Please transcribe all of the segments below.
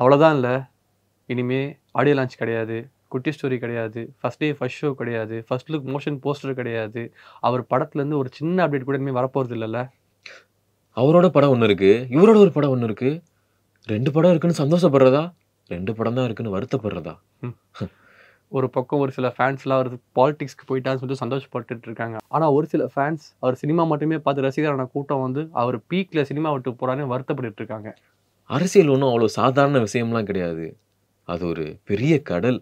அவ்வளோதான் இல்லை இனிமே ஆடியோ லான்ச் கிடையாது குட்டி ஸ்டோரி கிடையாது ஃபர்ஸ்ட் டே ஃபர்ஸ்ட் ஷோ கிடையாது ஃபர்ஸ்ட் லுக் மோஷன் போஸ்டர் கிடையாது அவர் படத்துலேருந்து ஒரு சின்ன அப்டேட் கூட இனிமேல் வரப்போகிறது இல்லைல்ல அவரோட படம் ஒன்று இருக்கு இவரோட ஒரு படம் ஒன்று இருக்கு ரெண்டு படம் இருக்குன்னு சந்தோஷப்படுறதா ரெண்டு படம் தான் இருக்குன்னு வருத்தப்படுறதா ஒரு பக்கம் ஒரு சில ஃபேன்ஸ்லாம் அவர் பாலிடிக்ஸ்க்கு போயிட்டான்னு சொல்லிட்டு சந்தோஷப்பட்டுட்டு இருக்காங்க ஆனால் ஒரு சில ஃபேன்ஸ் அவர் சினிமா மட்டுமே பார்த்து ரசிகரான கூட்டம் வந்து அவர் பீக்கில் சினிமா விட்டு போறான்னு வருத்தப்பட்டு இருக்காங்க அரசியல் ஒன்றும் அவ்வளோ சாதாரண விஷயம்லாம் கிடையாது அது ஒரு பெரிய கடல்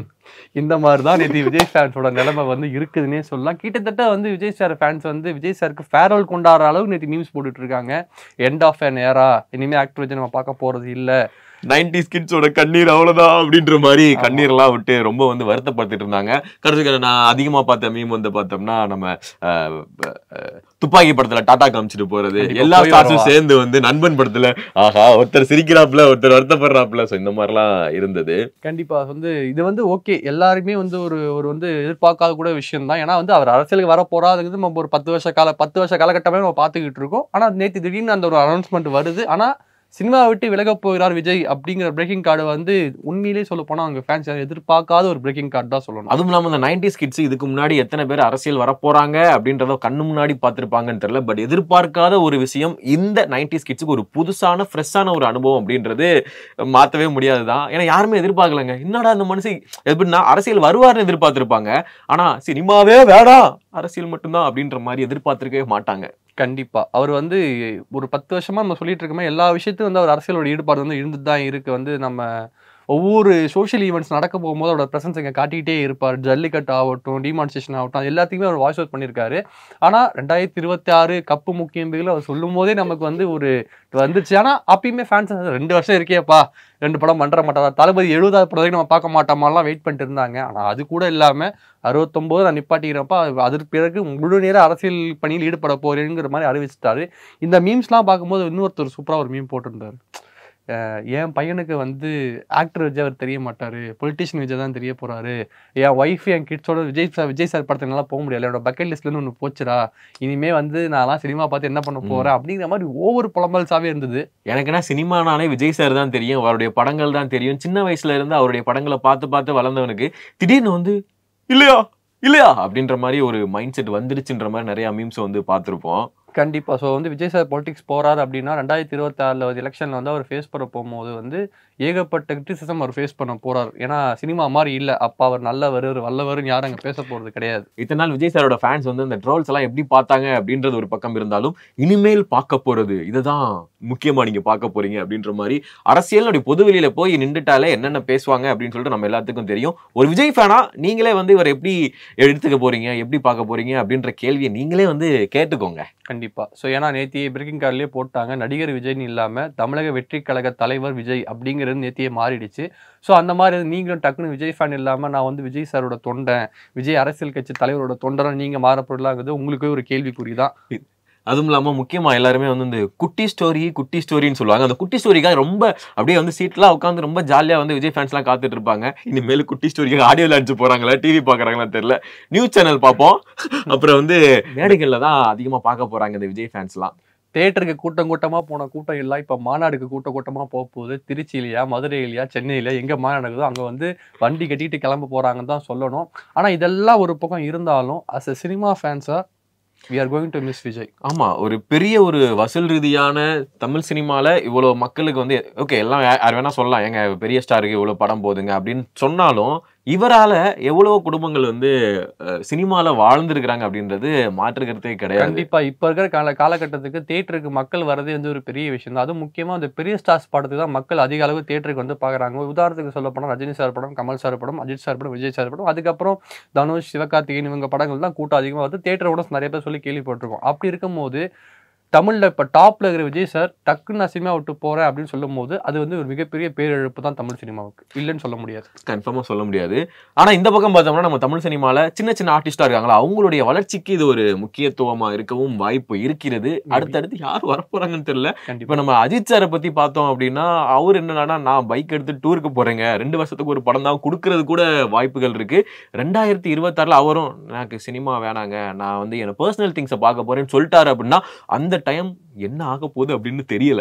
இந்த மாதிரி தான் நேற்று விஜய் ஃபேன்ஸோட நிலைமை வந்து இருக்குதுன்னே சொல்லலாம் கிட்டத்தட்ட வந்து விஜய் சார் ஃபேன்ஸ் வந்து விஜய் சாருக்கு ஃபேர்வெல் கொண்டாடுற அளவுக்கு நேற்று நியூஸ் போட்டுட்டு இருக்காங்க எண்ட் ஆஃப் an ஏரா இனிமே ஆக்டர் விஜய் நம்ம பார்க்க போறது இல்ல நைன்டி கிட்ஸோட கண்ணீர் அவ்வளோதான் அப்படின்ற மாதிரி கண்ணீர்லாம் விட்டு ரொம்ப வந்து வருத்தப்படுத்திட்டு இருந்தாங்க கடைசிக்கு நான் அதிகமாக பார்த்த மீம் வந்து பார்த்தோம்னா நம்ம அஹ், அஹ், துப்பாக்கி படத்துல டாடா காமிச்சிட்டு போறது கண்டிப்பா எல்லா போய் ஸ்டார்ஸும் வரவா. சேர்ந்து வந்து நண்பன் படத்துல ஆஹா ஒருத்தர் சிரிக்கிறாப்புல ஒருத்தர் வருத்தப்படுறாப்புல ஸோ இந்த மாதிரிலாம் இருந்தது கண்டிப்பா வந்து இது வந்து ஓகே எல்லாருமே வந்து ஒரு ஒரு வந்து எதிர்பார்க்காத கூட விஷயம் தான் ஏன்னா வந்து அவர் அரசியலுக்கு வர போறாதுங்கிறது நம்ம ஒரு பத்து வருஷ கால பத்து வருஷ காலகட்டமே நம்ம பார்த்துக்கிட்டு இருக்கோம் ஆனா நேற்று திடீர்னு அந்த ஒரு அனௌன்ஸ்மெண்ட் வருது ஆனா சினிமா விட்டு விலகப் போகிறார் விஜய் அப்படிங்கிற பிரேக்கிங் கார்டு வந்து உண்மையிலேயே சொல்ல போனா அவங்க ஃபேன்ஸ் எதிர்பார்க்காத ஒரு பிரேக்கிங் கார்டு தான் சொல்லணும் அதுவும் இல்லாம இந்த நைன்டிஸ் கிட்ஸ் இதுக்கு முன்னாடி எத்தனை பேர் அரசியல் வரப்போறாங்க அப்படின்றத கண்ணு முன்னாடி பார்த்திருப்பாங்கன்னு தெரியல பட் எதிர்பார்க்காத ஒரு விஷயம் இந்த நைன்டிஸ் கிட்ஸுக்கு ஒரு புதுசான ஃப்ரெஷ்ஷான ஒரு அனுபவம் அப்படின்றது மாத்தவே முடியாதுதான் ஏன்னா யாருமே எதிர்பார்க்கலங்க என்னடா அந்த மனுஷன் எப்படின்னா அரசியல் வருவார்னு எதிர்பார்த்திருப்பாங்க ஆனா சினிமாவே வேடாம் அரசியல் மட்டும்தான் அப்படின்ற மாதிரி எதிர்பார்த்திருக்கவே மாட்டாங்க கண்டிப்பா அவர் வந்து ஒரு பத்து வருஷமா நம்ம சொல்லிட்டு இருக்கோமே எல்லா விஷயத்தையும் வந்து அவர் அரசியலோட ஈடுபாடு வந்து இருந்துட்டு தான் இருக்கு வந்து நம்ம ஒவ்வொரு சோஷியல் ஈவெண்ட்ஸ் நடக்க போகும்போது அவரோட பிரசன்ஸ் இங்கே காட்டிக்கிட்டே இருப்பார் ஜல்லிக்கட்டு ஆகட்டும் டிமான்ஸ்ட்ரேஷன் ஆகட்டும் அது எல்லாத்தையுமே அவர் வாய்ஸ் அவுட் பண்ணியிருக்காரு ஆனால் ரெண்டாயிரத்தி இருபத்தி ஆறு கப்பு முக்கியம் அவர் சொல்லும் போதே நமக்கு வந்து ஒரு வந்துச்சு ஆனால் அப்பயுமே ஃபேன்ஸ் ரெண்டு வருஷம் இருக்கேப்பா ரெண்டு படம் பண்ணுற மாட்டாரா தளபதி எழுபதாவது படம் வரைக்கும் நம்ம பார்க்க மாட்டோமாலாம் வெயிட் பண்ணிட்டு இருந்தாங்க ஆனால் அது கூட இல்லாமல் அறுபத்தொம்போது நான் நிப்பாட்டிக்கிறப்ப அது- அதற்கு பிறகு முழு நேர அரசியல் பணியில் ஈடுபட போறேங்கிற மாதிரி அறிவிச்சிட்டாரு இந்த மீம்ஸ்லாம் பார்க்கும்போது இன்னொருத்தர் சூப்பராக ஒரு மீம் போட்டிருந்தாரு அஹ் என் பையனுக்கு வந்து ஆக்டர் விஜய் அவர் தெரிய மாட்டாரு பொலிட்டிஷியன் விஜய் தான் தெரிய போறாரு என் ஒய்ஃப் என் கிட்ஸோட விஜய் சார் விஜய் சார் படத்துக்கு நல்லா போக முடியல என்னோட பக்கெட் லிஸ்ட்ல ஒன்று போச்சுடா இனிமே வந்து நான்லாம் சினிமா பார்த்து என்ன பண்ண போறேன் அப்படிங்கிற மாதிரி ஒவ்வொரு புலம்பல்ஸாவே இருந்தது எனக்குன்னா சினிமானாலே விஜய் சார் தான் தெரியும் அவருடைய படங்கள் தான் தெரியும் சின்ன வயசுல இருந்து அவருடைய படங்களை பார்த்து பார்த்து வளர்ந்தவனுக்கு திடீர்னு வந்து இல்லையா இல்லையா அப்படின்ற மாதிரி ஒரு மைண்ட் செட் வந்துருச்சுன்ற மாதிரி நிறைய மீம்ஸ் வந்து பார்த்துருப்போம் கண்டிப்பா ஸோ வந்து விஜய் சார் பொலிட்டிக்ஸ் போறாரு அப்படின்னா ரெண்டாயிரத்தி இருபத்தி ஆறுல வந்து எலெக்ஷன்ல வந்து அவர் ஃபேஸ் பண்ண போகும்போது வந்து ஏகப்பட்ட கிரிட்டிசிசம் அவர் ஃபேஸ் பண்ண போறாரு ஏன்னா சினிமா மாதிரி இல்ல அப்பா அவர் நல்லவர் ஒரு வல்லவர்னு யாரும் அங்க பேச போறது கிடையாது இத்தனை நாள் விஜய் சாரோட ஃபேன்ஸ் வந்து இந்த ட்ரோல்ஸ் எல்லாம் எப்படி பார்த்தாங்க அப்படின்றது ஒரு பக்கம் இருந்தாலும் இனிமேல் பார்க்க போறது இதுதான் முக்கியமா நீங்க பார்க்க போறீங்க அப்படின்ற மாதிரி அரசியலுடைய பொதுவெளியில போய் நின்றுட்டாலே என்னென்ன பேசுவாங்க அப்படின்னு சொல்லிட்டு நம்ம எல்லாத்துக்கும் தெரியும் ஒரு விஜய் ஃபேனா நீங்களே வந்து இவர் எப்படி எடுத்துக்க போறீங்க எப்படி பார்க்க போறீங்க அப்படின்ற கேள்வியை நீங்களே வந்து கேட்டுக்கோங்க கண்டிப்பா ஸோ ஏன்னா நேத்தியே பிரேக்கிங் கார்ட்லயே போட்டாங்க நடிகர் விஜய்னு இல்லாம தமிழக வெற்றி கழக தலைவர் விஜய் அப்படிங்கிறது நேத்தியே மாறிடுச்சு ஸோ அந்த மாதிரி நீங்களும் டக்குன்னு விஜய் ஃபேன் இல்லாம நான் வந்து விஜய் சாரோட தொண்டன் விஜய் அரசியல் கட்சி தலைவரோட தொண்டனா நீங்க மாறப்படலாங்கிறது உங்களுக்கே ஒரு கேள்விக்குறி தான் அதுவும் இல்லாம முக்கியமா எல்லாருமே வந்து இந்த குட்டி ஸ்டோரி குட்டி ஸ்டோரின்னு சொல்லுவாங்க அந்த குட்டி ஸ்டோரிக்காக ரொம்ப அப்படியே வந்து சீட்லாம் உட்காந்து ரொம்ப ஜாலியா வந்து விஜய் ஃபேன்ஸ்லாம் காத்துட்டு இருப்பாங்க இனிமேல் குட்டி ஸ்டோரிக்காக ஆடியோ லான்ச் போறாங்களா டிவி பாக்குறாங்களா தெரியல நியூஸ் சேனல் பார்ப்போம் அப்புறம் வந்து மேடைகள்ல தான் அதிகமா பார்க்க போறாங்க இந்த விஜய் ஃபேன்ஸ்லாம் தேட்டருக்கு கூட்டம் கூட்டமா போன கூட்டம் எல்லாம் இப்ப மாநாடுக்கு கூட்ட கூட்டமா போக போகுது திருச்சியிலயா மதுரையிலயா சென்னையிலயா எங்க மாநாடு நடக்குதோ அங்க வந்து வண்டி கட்டிட்டு கிளம்ப போறாங்கன்னு தான் சொல்லணும் ஆனா இதெல்லாம் ஒரு பக்கம் இருந்தாலும் அஸ் அ சினிமா ஃபேன்ஸா we are going to miss Vijay ஆமா ஒரு பெரிய ஒரு வசூல் ரீதியான தமிழ் சினிமால இவ்வளவு மக்களுக்கு வந்து ஓகே எல்லாம் யா- யார் வேணா சொல்லலாம் எங்க பெரிய ஸ்டாருக்கு இவ்வளவு படம் போதுங்க அப்படின்னு சொன்னாலும் இவரால எவ்வளவு குடும்பங்கள் வந்து அஹ், சினிமால வாழ்ந்திருக்கிறாங்க அப்படின்றது மாற்று கருத்தே கிடையாது கண்டிப்பா இப்ப இருக்கிற கால காலகட்டத்துக்கு தேட்டருக்கு மக்கள் வரதே வந்து ஒரு பெரிய விஷயம் தான் அதுவும் முக்கியமா அந்த பெரிய ஸ்டார்ஸ் படத்துக்கு தான் மக்கள் அதிக அளவு தேட்டருக்கு வந்து பாக்குறாங்க உதாரணத்துக்கு சொல்ல போனா ரஜினி சார் படம் கமல் சார் படம் அஜித் சார் படம் விஜய் சார் படம் அதுக்கப்புறம் தனுஷ் சிவகார்த்திகேயன் இவங்க படங்கள் தான் கூட்டம் அதிகமா வந்து தேட்டரோட நிறைய பேர் சொல்லி கேள்விப்பட்டிருக்கோம் அப்படி இருக்கும்போது தமிழ்ல இப்ப டாப்ல இருக்கிற விஜய் சார் டக்குன்னு நான் சினிமா விட்டு போறேன் அப்படின்னு சொல்லும் போது அது வந்து ஒரு மிகப்பெரிய பேரிழப்பு தான் தமிழ் சினிமாவுக்கு இல்லைன்னு சொல்ல முடியாது கன்ஃபார்மா சொல்ல முடியாது ஆனா இந்த பக்கம் பார்த்தோம்னா நம்ம தமிழ் சினிமால சின்ன சின்ன ஆர்டிஸ்டா இருக்காங்களா அவங்களுடைய வளர்ச்சிக்கு இது ஒரு முக்கியத்துவமா இருக்கவும் வாய்ப்பு இருக்கிறது அடுத்தடுத்து யார் வரப்போறாங்கன்னு தெரியல இப்ப கண்டிப்பா நம்ம அஜித் சாரை பத்தி பார்த்தோம் அப்படின்னா அவர் என்னன்னா நான் பைக் எடுத்து டூருக்கு போறேங்க ரெண்டு வருஷத்துக்கு ஒரு படம் தான் கொடுக்கறது கூட வாய்ப்புகள் இருக்கு ரெண்டாயிரத்தி இருபத்தாறுல அவரும் எனக்கு சினிமா வேணாங்க நான் வந்து என் பர்சனல் திங்ஸை பார்க்க போறேன்னு சொல்லிட்டாரு அப்படின்னா அந்த டைம் என்ன ஆக போகுது அப்படின்னு தெரியல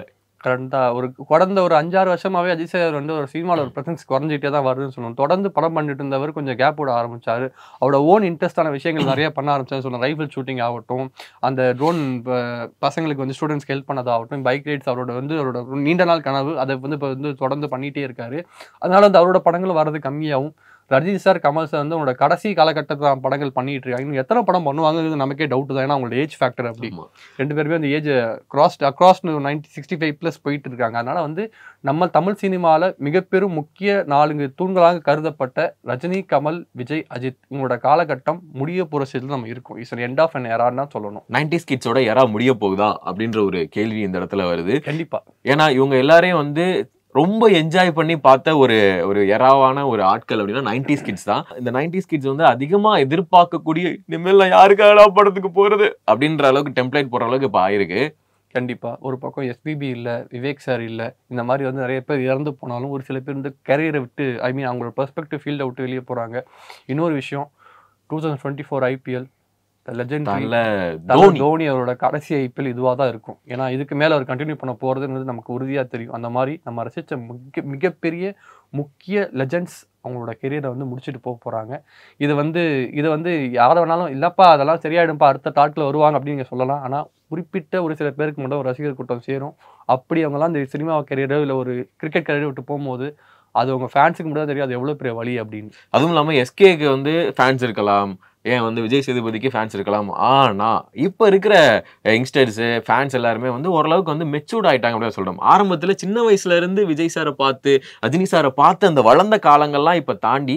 கடந்த ஒரு கடந்த ஒரு அஞ்சாறு வருஷமாவே அஜித் சார் வந்து ஒரு சினிமாவில் ஒரு பிரசன்ஸ் குறைஞ்சிட்டே தான் வருதுன்னு சொல்லணும் தொடர்ந்து படம் பண்ணிட்டு இருந்தவர் கொஞ்சம் கேப் விட ஆரம்பிச்சாரு அவரோட ஓன் இன்ட்ரெஸ்டான விஷயங்கள் நிறைய பண்ண ஆரம்பிச்சாரு சொன்ன ரைஃபிள் ஷூட்டிங் ஆகட்டும் அந்த ட்ரோன் பசங்களுக்கு வந்து ஸ்டூடெண்ட்ஸ்க்கு ஹெல்ப் பண்ணதாகட்டும் பைக் ரைட்ஸ் அவரோட வந்து அவரோட நீண்ட நாள் கனவு அதை வந்து இப்போ வந்து தொடர்ந்து பண்ணிட்டே இருக்காரு அதனால வந்து அவரோட படங்கள் வர்றது கம்மியாகும் ரஜினி சார் கமல் சார் வந்து அவங்களோட கடைசி காலகட்டத்தில் படங்கள் பண்ணிட்டு இருக்காங்க இன்னும் எத்தனை படம் பண்ணுவாங்கிறது நமக்கே டவுட் தான் ஏன்னா அவங்களோட ஏஜ் ஃபேக்டர் அப்படி ஆமா. ரெண்டு பேருமே அந்த age cross across ninety sixty five plus போயிட்டு இருக்காங்க அதனால வந்து நம்ம தமிழ் சினிமாவில் மிகப்பெரும் முக்கிய நான்கு தூண்களாக கருதப்பட்ட ரஜினி கமல் விஜய் அஜித் இவங்களோட காலகட்டம் முடிய போகிற ஸ்டேஜில் நம்ம இருக்கோம் இஸ் எண்ட் ஆஃப் அன் ஏரான்னு தான் சொல்லணும் 90s கிட்ஸோட எரா முடிய போகுதா அப்படின்ற ஒரு கேள்வி இந்த இடத்துல வருது கண்டிப்பா ஏன்னா இவங்க எல்லாரையும் வந்து ரொம்ப என்ஜாய் பண்ணி பார்த்த ஒரு ஒரு எராவான ஒரு ஆட்கள் அப்படின்னா 90s கிட்ஸ் தான் இந்த 90s கிட்ஸ் வந்து அதிகமா எதிர்பார்க்கக்கூடிய இனிமேல் நான் யாருக்காக படத்துக்கு போறது அப்படின்ற அளவுக்கு டெம்ப்ளேட் போற அளவுக்கு இப்ப ஆயிருக்கு கண்டிப்பா ஒரு பக்கம் எஸ்பிபி இல்ல விவேக் சார் இல்ல இந்த மாதிரி வந்து நிறைய பேர் இறந்து போனாலும் ஒரு சில பேர் வந்து கரியரை விட்டு ஐ மீன் அவங்களோட பெர்ஸ்பெக்டிவ் ஃபீல்டை விட்டு வெளியே போறாங்க இன்னொரு விஷயம் two thousand twenty four IPL legend நல்ல தோனி தோனி தோனி அவரோட கடைசி ஐபிஎல் இதுவாக தான் இருக்கும் ஏன்னா இதுக்கு மேல அவர் கண்டினியூ பண்ண போறதுங்கிறது நமக்கு உறுதியா தெரியும் அந்த மாதிரி நம்ம ரசிச்ச மிக மிகப்பெரிய முக்கிய லெஜெண்ட்ஸ் அவங்களோட கெரியரை வந்து முடிச்சுட்டு போக போறாங்க இது வந்து இது வந்து யாரை வேணாலும் இல்லப்பா அதெல்லாம் சரியாயிடும்பா அடுத்த டாட்ல வருவாங்க அப்படின்னு நீங்க சொல்லலாம் ஆனா குறிப்பிட்ட ஒரு சில பேருக்கு மட்டும் ஒரு ரசிகர் கூட்டம் சேரும் அப்படி அவங்கலாம் இந்த சினிமா கெரியரோ இல்லை ஒரு கிரிக்கெட் கெரியரோ விட்டு போகும்போது அது அவங்க ஃபேன்ஸுக்கு மட்டும் தான் தெரியும் அது எவ்வளவு பெரிய வழி அப்படின்னு அதுவும் இல்லாம எஸ்கேக்கு வந்து ஃபேன்ஸ் இருக்கலாம் ஏன் வந்து விஜய் சேதுபதிக்கு ஃபேன்ஸ் இருக்கலாம் ஆனா இப்ப இருக்கிற யங்ஸ்டர்ஸ் ஃபேன்ஸ் எல்லாருமே வந்து ஓரளவுக்கு வந்து மெச்சூர்ட் ஆயிட்டாங்க அப்படின்னு சொல்றோம் ஆரம்பத்துல சின்ன வயசுல இருந்து விஜய் சாரை பார்த்து ரஜினி சாரை பார்த்து அந்த வளர்ந்த காலங்கள்லாம் இப்ப தாண்டி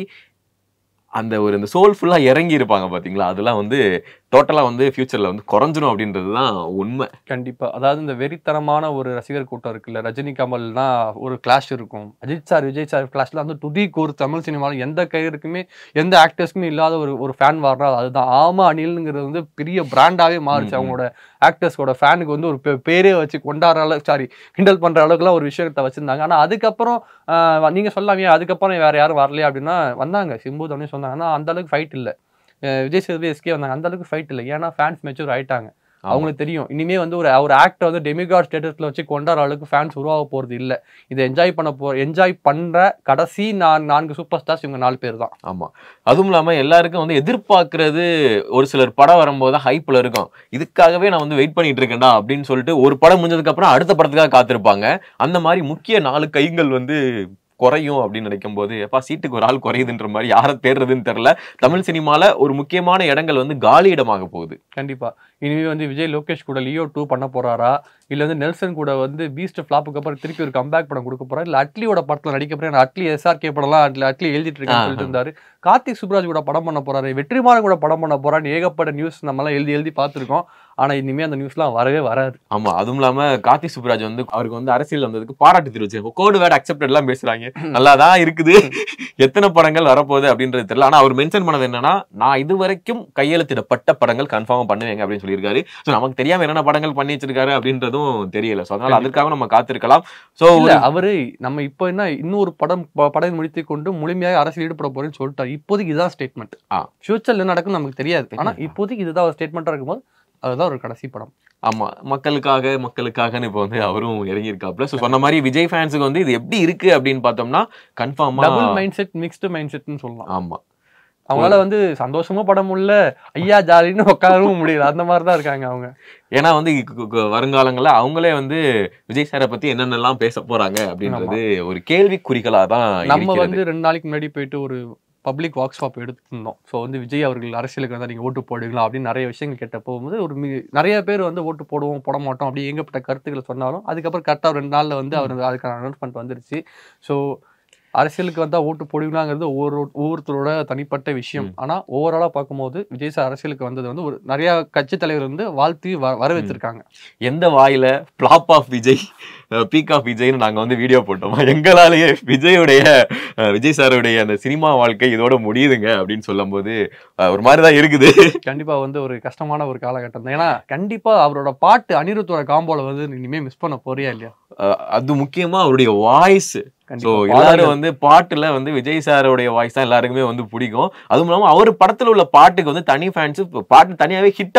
அந்த ஒரு இந்த சோல்ஃபுல்லா இறங்கி இருப்பாங்க பாத்தீங்களா அதெல்லாம் வந்து டோட்டலா வந்து ஃபியூச்சர்ல வந்து குறைஞ்சிரும் அப்படின்றது தான் உண்மை கண்டிப்பா அதாவது இந்த வெறித்தனமான ஒரு ரசிகர் கூட்டம் இருக்குல்ல ரஜினி கமல்னா ஒரு கிளாஷ் இருக்கும் அஜித் சார் விஜய் சார் கிளாஷ்ல வந்து துதிக்கு ஒரு தமிழ் சினிமாவில் எந்த கையருக்குமே எந்த ஆக்டர்ஸ்க்குமே இல்லாத ஒரு ஒரு ஃபேன் வார்னா அதுதான் ஆமா அனில்ங்கிறது வந்து பெரிய பிராண்டாவே மாறுச்சு ம், ம். அவங்களோட ஆக்டர்ஸோட ஃபேனுக்கு வந்து ஒரு பே- பேரே வச்சு கொண்டாடுற அளவுக்கு சாரி கிண்டல் பண்ற அளவுக்குலாம் ஒரு விஷயத்த வச்சிருந்தாங்க ஆனா அதுக்கப்புறம் ஆஹ், நீங்க சொல்லாமே அதுக்கப்புறம் வேற யாரும் வரலையா அப்படின்னா வந்தாங்க சிம்பு தோனி சொன்னாங்க ஆனா அந்த அளவுக்கு ஃபைட் இல்ல அஹ் விஜய் சேதுபதி எஸ்கே வந்தாங்க அந்த அளவுக்கு ஃபைட் இல்லை ஏன்னா ஃபேன்ஸ் மெச்சூர் ஆயிட்டாங்க ஆமா. அவங்களுக்கு தெரியும் இனிமே வந்து ஒரு ஒரு ஆக்டர் வந்து டெமிகாட் ஸ்டேட்டஸ்ல வச்சு கொண்டாடுற அளவுக்கு ஃபேன்ஸ் உருவாக போறது இல்ல இதை என்ஜாய் பண்ண போ என்ஜாய் பண்ற கடைசி நான் நான்கு சூப்பர் ஸ்டார்ஸ் இவங்க நாலு பேர் தான் ஆமா அதுவும் இல்லாம எல்லாருக்கும் வந்து எதிர்பார்க்கறது ஒரு சிலர் படம் வரும்போது ஹைப்ல இருக்கும் இதுக்காகவே நான் வந்து வெயிட் பண்ணிட்டு இருக்கேன்டா அப்படின்னு சொல்லிட்டு ஒரு படம் முடிஞ்சதுக்கு அப்புறம் அடுத்த படத்துக்காக காத்திருப்பாங்க அந்த மாதிரி முக்கிய நாலு கைகள் வந்து குறையும் அப்படின்னு நினைக்கும் போது எப்பா சீட்டுக்கு ஒரு ஆள் குறையுதுன்ற மாதிரி யாரை தேடுறதுன்னு தெரியல தமிழ் சினிமால ஒரு முக்கியமான இடங்கள் வந்து காலியிடமாக போகுது கண்டிப்பா இனிமே வந்து விஜய் லோகேஷ் கூட லியோ டூ பண்ண போறாரா இல்ல வந்து நெல்சன் கூட வந்து பீஸ்ட் ஃபிளாப்புக்கு அப்புறம் திருப்பி ஒரு கம்பேக் படம் கொடுக்க போறா இல்ல அட்லியோட படத்துல நடிக்க போறேன் அட்லி எஸ்ஆர்கே படம்லாம் அட்லி அட்லி எழுதிட்டு இருக்கேன்னு ஆஹா. சொல்லிட்டு இருந்தாரு கார்த்திக் சுப்ராஜ் கூட படம் பண்ண போறாரு வெற்றிமாறன் கூட படம் பண்ண போறான்னு ஏகப்பட்ட நியூஸ் நம்ம எல்லாம் எழுதி எழுதி பார்த்திருக்கோம் ஆனா இனிமே அந்த நியூஸ்லாம் வரவே வராது ஆமா அதுவும் இல்லாம கார்த்தி சுப்ராஜ் வந்து அவருக்கு வந்து அரசியல் வந்ததுக்கு பாராட்டு தெரிவிச்சு கோடு வேர்ட் அக்செப்டட் எல்லாம் பேசுறாங்க நல்லாதான் இருக்குது எத்தனை படங்கள் வரப்போகுது அப்படின்றது தெரியல ஆனா அவர் மென்ஷன் பண்ணது என்னன்னா நான் இது வரைக்கும் கையெழுத்திடப்பட்ட படங்கள் கன்ஃபார்ம் பண்ணுவேங்க அப்படின்னு சொல்லியிருக்காரு ஸோ நமக்கு தெரியாம என்னென்ன படங்கள் பண்ணி வச்சிருக்காரு அப்படின்றதும் தெரியல ஸோ அதனால அதற்காக நம்ம காத்திருக்கலாம் ஸோ இல்ல அவரு நம்ம இப்போ என்ன இன்னொரு படம் ப- படம் முடித்து கொண்டு முழுமையாக அரசியல் ஈடுபட போறேன்னு சொல்லிட்டாரு இப்போதைக்கு இதுதான் ஸ்டேட்மெண்ட் ஆ. ஃபியூச்சர்ல என்ன நடக்கும் நமக்கு தெரியாது ஆனா தெரியாது. இப்போதைக்கு இதுதான் ஒரு ஸ்டேட்மெண்ட்டா இருக்கும்போது அதுதான் ஒரு கடைசி படம் ஆமா மக்களுக்காக மக்களுக்காகன்னு இப்போ வந்து அவரும் இறங்கியிருக்காப்ல ஸோ சொன்ன மாதிரி விஜய் ஃபேன்ஸுக்கு வந்து இது எப்படி இருக்கு அப்படின்னு பார்த்தோம்னா கன்ஃபார்மா double mind set mixed mind செட்னு சொல்லலாம் ஆமா அவங்களால வந்து சந்தோஷமும் பட முடியல ஐயா ஜாலின்னு உட்காரவும் முடியல அந்த மாதிரி தான் இருக்காங்க அவங்க ஏன்னா வந்து கு- கு- வருங்காலங்கள்ல அவங்களே வந்து விஜய் சாரை பத்தி என்னென்னலாம் பேச போறாங்க அப்படின்றது ஒரு கேள்விக்குறிகளா தான் நம்ம இருக்கிறது. வந்து ரெண்டு நாளைக்கு முன்னாடி போயிட்டு ஒரு பப்ளிக் ஒர்க் ஷாப் எடுத்திருந்தோம் ஸோ வந்து விஜய் அவர்கள் அரசியலுக்கு வந்தால் நீங்கள் ஓட்டு போடுவீங்களா அப்படின்னு நிறைய விஷயங்கள் கேட்ட போகும்போது ஒரு மி- நிறைய பேர் வந்து ஓட்டு போடுவோம் போட மாட்டோம் அப்படி ஏகப்பட்ட கருத்துக்களை சொன்னாலும் அதுக்கப்புறம் கரெக்டாக ரெண்டு நாளில் வந்து அவர் அதுக்கான அனௌன்ஸ்மெண்ட் வந்துருச்சு ஸோ அரசியலுக்கு வந்தா ஓட்டு போடுவீங்களாங்கிறது ஒவ்வொரு ஒவ்வொருத்தரோட தனிப்பட்ட விஷயம் ஆனா ஓவராலா பார்க்கும்போது விஜய் சார் அரசியலுக்கு வந்தது வந்து ஒரு நிறைய கட்சி தலைவர் வந்து வாழ்த்தி வ- வரவேற்றிருக்காங்க எந்த வாயில flop of Vijay peak of விஜய்னு நாங்க வந்து வீடியோ போட்டோம் எங்களாலேயே விஜயுடைய அஹ், விஜய் சாருடைய அந்த சினிமா வாழ்க்கை இதோட முடியுதுங்க அப்படின்னு சொல்லும்போது அஹ், ஒரு மாதிரி தான் இருக்குது கண்டிப்பா வந்து ஒரு கஷ்டமான ஒரு காலகட்டம் தான் ஏன்னா கண்டிப்பா அவரோட பாட்டு அனிருத்தோட காம்போல வந்து நீ இனிமே மிஸ் பண்ண போறியா இல்லையா அஹ், அது முக்கியமா அவருடைய வாய்ஸ் ஸோ கண்டிப்பா எல்லாரும் பாடல்கள். வந்து பாட்டுல வந்து விஜய் சாரோடைய வாய்ஸ் தான் எல்லாருக்குமே வந்து பிடிக்கும் அதுவும் இல்லாம அவர் படத்துல உள்ள பாட்டுக்கு வந்து தனி ஃபேன்ஸ் பாட்டு தனியாவே ஹிட் ஆகும்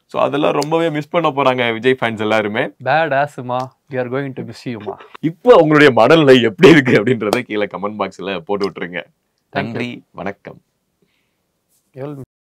ஸோ அதெல்லாம் ரொம்பவே மிஸ் பண்ண போறாங்க விஜய் ஃபேன்ஸ் எல்லாருமே பேட் ஆஸ்மா we are going to miss யூமா இப்போ உங்களுடைய மனநிலை எப்படி இருக்கு அப்படின்றத கீழே கமெண்ட் பாக்ஸ்ல போட்டு விட்டுருங்க நன்றி வணக்கம் எவ்வளவு